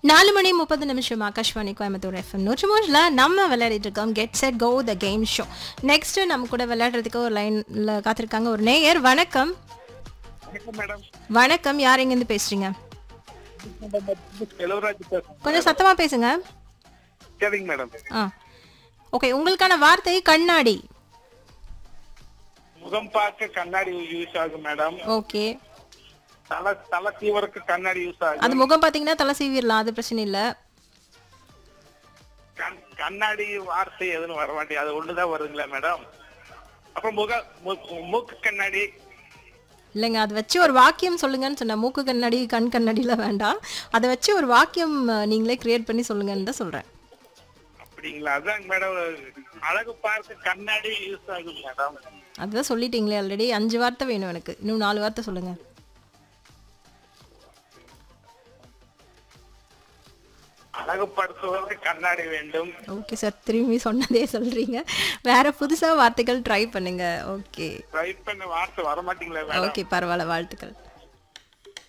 நாலு மணி முப்பது நிமிஷம் ஆகாஷ்வாணி கோயம்புத்தூர் எஃப்எம் நூற்றி மூணுல நம்ம விளையாடிட்டு இருக்கோம் get set go the game show next நம்ம கூட விளையாடுறதுக்கு ஒரு லைன்ல காத்திருக்காங்க ஒரு நேயர் வணக்கம் வணக்கம் மேடம் வணக்கம் யார் எங்கேருந்து பேசுறீங்க செலவராஜ் பேசுறேன் கொஞ்சம் சத்தமா பேசுங்க சரிங்க மேடம் ஆ ஓகே உங்களுக்கான வார்த்தை கண்ணாடி முகம் பார்க்க கண்ணாடி யூஸ் ஆகும் மேடம் ஓகே தலை தலை சீவருக்கு கண்ணாடி யூஸ் ஆகும் அது முகம் பார்த்தீங்கன்னா தலை சீவிடலாம் அது பிரச்சனை இல்லை கண்- கண்ணாடி வார்த்தை எதுவும் வர மாட்டேங்குது அது ஒண்ணுதான் வருதுங்களா மேடம் அப்புறம் முக மூ- மூக்கு கண்ணாடி இல்லைங்க அதை வச்சு ஒரு வாக்கியம் சொல்லுங்கன்னு சொன்னேன் மூக்கு கண்ணாடி கண் கண்ணாடிலாம் வேண்டாம் அதை வச்சு ஒரு வாக்கியம் அஹ், நீங்களே கிரியேட் பண்ணி சொல்லுங்கன்னு தான் சொல்கிறேன் அப்படிங்களா அதாங்க மேடம் அழகு பார்க்க கண்ணாடி யூஸ் ஆகும் மேடம் அதுதான் சொல்லிட்டீங்களே ஆல்ரெடி அஞ்சு வார்த்தை வேணும் எனக்கு இன்னும் நாலு வார்த்தை சொல்லுங்க அழகுபடுத்துவதற்கு கண்ணாடி வேண்டும் ஓகே சார் திரும்பி சொன்னதே சொல்றீங்க வேற புதுசா வார்த்தைகள் ட்ரை பண்ணுங்க ஓகே ட்ரை பண்ண வார்த்தை வர மாட்டீங்களா மேடம் ஓகே பரவாயில்ல வாழ்த்துக்கள்